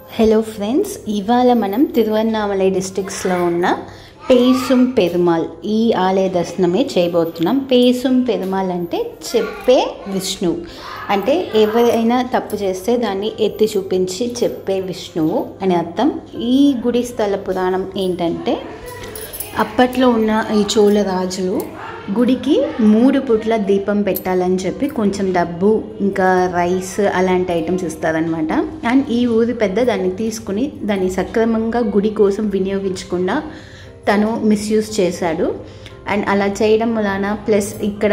hello friends ఇవాళ మనం తిరువన్నామలై డిస్ట్రిక్ట్స్లో ఉన్న పేసుం పెరుమాల్ ఈ ఆలయ దర్శనమే చేయబోతున్నాం పేసుం పెరుమాల్ అంటే చెప్పే విష్ణువు అంటే ఎవరైనా తప్పు చేస్తే దాన్ని ఎత్తి చూపించి చెప్పే విష్ణువు అని అర్థం ఈ గుడి స్థల పురాణం ఏంటంటే అప్పట్లో ఉన్న ఈ చోళ రాజులు గుడికి మూడు పుట్ల దీపం పెట్టాలని చెప్పి కొంచెం డబ్బు ఇంకా రైస్ అలాంటి ఐటమ్స్ ఇస్తారనమాట అండ్ ఈ ఊరి పెద్ద దాన్ని తీసుకుని దాన్ని సక్రమంగా గుడి కోసం వినియోగించకుండా తను మిస్యూజ్ చేశాడు అండ్ అలా చేయడం వలన ప్లస్ ఇక్కడ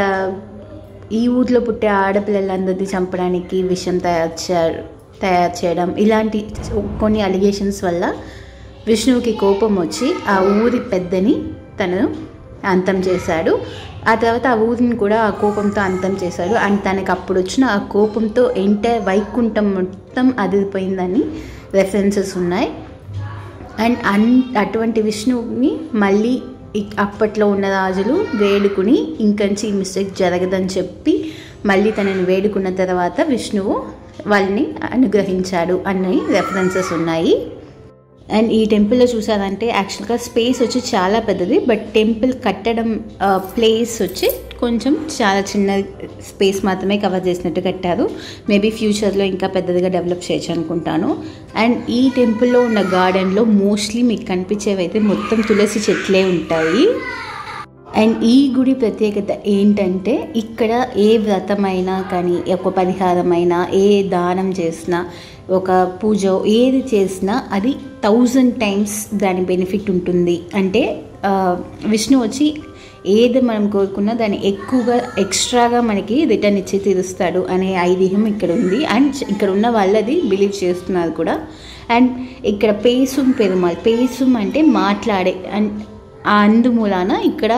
ఈ ఊర్లో పుట్టే ఆడపిల్లలందరినీ చంపడానికి విషం తయారు చేయడం తయారు చేయడం ఇలాంటి కొన్ని అలిగేషన్స్ వల్ల విష్ణువుకి కోపం వచ్చి ఆ ఊరి పెద్దని తను అంతం చేశాడు ఆ తర్వాత ఆ ఊరిని కూడా ఆ కోపంతో అంతం చేశాడు అండ్ తనకి అప్పుడు వచ్చిన ఆ కోపంతో ఎంటైర్ వైకుంఠం మొత్తం అదిరిపోయిందని రెఫరెన్సెస్ ఉన్నాయి అండ్ అన్ అటువంటి విష్ణువుని మళ్ళీ ఇక్- అప్పట్లో ఉన్న రాజులు వేడుకుని ఇంకంచి ఈ మిస్టేక్ జరగదని చెప్పి మళ్ళీ తనని వేడుకున్న తర్వాత విష్ణువు వాళ్ళని అనుగ్రహించాడు అనే రెఫరెన్సెస్ ఉన్నాయి అండ్ ఈ టెంపుల్లో చూసారంటే యాక్చువల్గా స్పేస్ వచ్చి చాలా పెద్దది బట్ టెంపుల్ కట్టడం ప్లేస్ వచ్చి కొంచెం చాలా చిన్న స్పేస్ మాత్రమే కవర్ చేసినట్టు కట్టారు మేబీ ఫ్యూచర్లో ఇంకా పెద్దదిగా డెవలప్ చేయొచ్చు అనుకుంటాను అండ్ ఈ టెంపుల్లో ఉన్న గార్డెన్లో మోస్ట్లీ మీకు కనిపించేవి అయితే మొత్తం తులసి చెట్లే ఉంటాయి అండ్ ఈ గుడి ప్రత్యేకత ఏంటంటే ఇక్కడ ఏ వ్రతమైనా కానీ ఒక పరిహారమైనా ఏ దానం చేసినా ఒక పూజ ఏది చేసినా అది థౌజండ్ టైమ్స్ దాని బెనిఫిట్ ఉంటుంది అంటే ఆ, విష్ణు వచ్చి ఏది మనం కోరుకున్నా దాన్ని ఎక్కువగా ఎక్స్ట్రాగా మనకి రిటర్న్ ఇచ్చి తీరుస్తాడు అనే ఐతిహ్యం ఇక్కడ ఉంది అండ్ ఇక్కడ ఉన్న వాళ్ళది బిలీవ్ చేస్తున్నారు కూడా అండ్ ఇక్కడ పేసుం పెరుమాల్ పేసుం అంటే మాట్లాడే అండ్ ఆ అందుమూలాన ఇక్కడ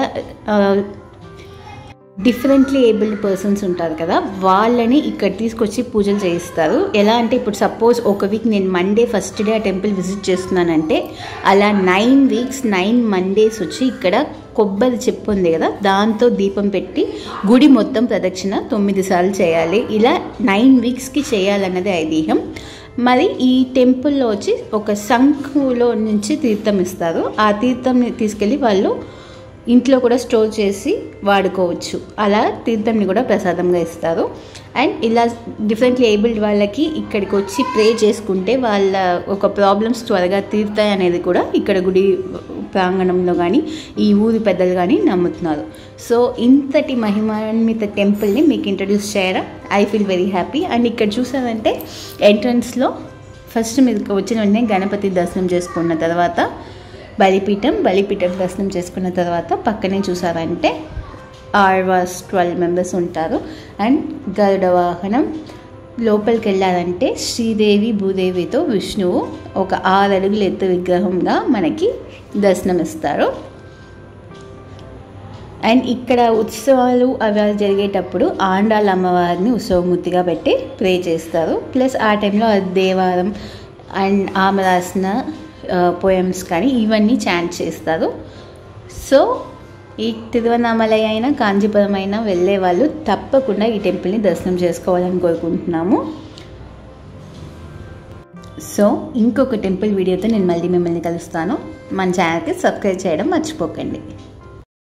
డిఫరెంట్లీ ఏబుల్డ్ పర్సన్స్ ఉంటారు కదా వాళ్ళని ఇక్కడ తీసుకొచ్చి పూజలు చేయిస్తారు ఎలా అంటే ఇప్పుడు సపోజ్ ఒక వీక్ నేను మండే ఫస్ట్ డే ఆ టెంపుల్ విజిట్ చేస్తున్నానంటే అలా నైన్ వీక్స్ నైన్ మండేస్ వచ్చి ఇక్కడ కొబ్బరి చెప్పు ఉంది కదా దాంతో దీపం పెట్టి గుడి మొత్తం ప్రదక్షిణ తొమ్మిది సార్లు చేయాలి ఇలా నైన్ వీక్స్కి చేయాలన్నది ఐదీహం మరి ఈ టెంపుల్లో వచ్చి ఒక శంఖులో నుంచి తీర్థం ఇస్తారు ఆ తీర్థంని తీసుకెళ్ళి వాళ్ళు ఇంట్లో కూడా స్టోర్ చేసి వాడుకోవచ్చు అలా తీర్థంని కూడా ప్రసాదంగా ఇస్తారు అండ్ ఇలా డిఫరెంట్లీ ఏబుల్డ్ వాళ్ళకి ఇక్కడికి వచ్చి ప్రే చేసుకుంటే వాళ్ళ ఒక ప్రాబ్లమ్స్ త్వరగా తీరుతాయి అనేది కూడా ఇక్కడ గుడి ప్రాంగణంలో కానీ ఈ ఊరి పెద్దలు కానీ నమ్ముతున్నారు సో ఇంతటి మహిమాన్విత టెంపుల్ని మీకు ఇంట్రడ్యూస్ చేయడం I feel very happy and ఇక్కడ చూసారంటే ఎంట్రన్స్లో ఫస్ట్ మీరు వచ్చిన వెంటనే గణపతి దర్శనం చేసుకున్న తర్వాత బలిపీఠం బలిపీఠం దర్శనం చేసుకున్న తర్వాత పక్కనే చూసారంటే ఆర్వాస్ ట్వెల్వ్ మెంబర్స్ ఉంటారు అండ్ గరుడ వాహనం లోపలికి వెళ్ళాలంటే శ్రీదేవి భూదేవితో విష్ణువు ఒక ఆరు అడుగుల ఎత్తు విగ్రహంగా మనకి దర్శనమిస్తారు అండ్ ఇక్కడ ఉత్సవాలు అవి జరిగేటప్పుడు ఆండాళ్ళ అమ్మవారిని ఉత్సవమూర్తిగా పెట్టి ప్రే చేస్తారు ప్లస్ ఆ టైంలో దేవారం అండ్ ఆమె రాసిన పోయమ్స్ కానీ ఇవన్నీ చాంట్ చేస్తారు సో ఈ తిరువన్నామలై అయినా కాంచీపురం అయినా వెళ్ళే వాళ్ళు తప్పకుండా ఈ టెంపుల్ని దర్శనం చేసుకోవాలని కోరుకుంటున్నాము సో ఇంకొక టెంపుల్ వీడియోతో నేను మళ్ళీ మిమ్మల్ని కలుస్తాను మన ఛానల్కి సబ్స్క్రైబ్ చేయడం మర్చిపోకండి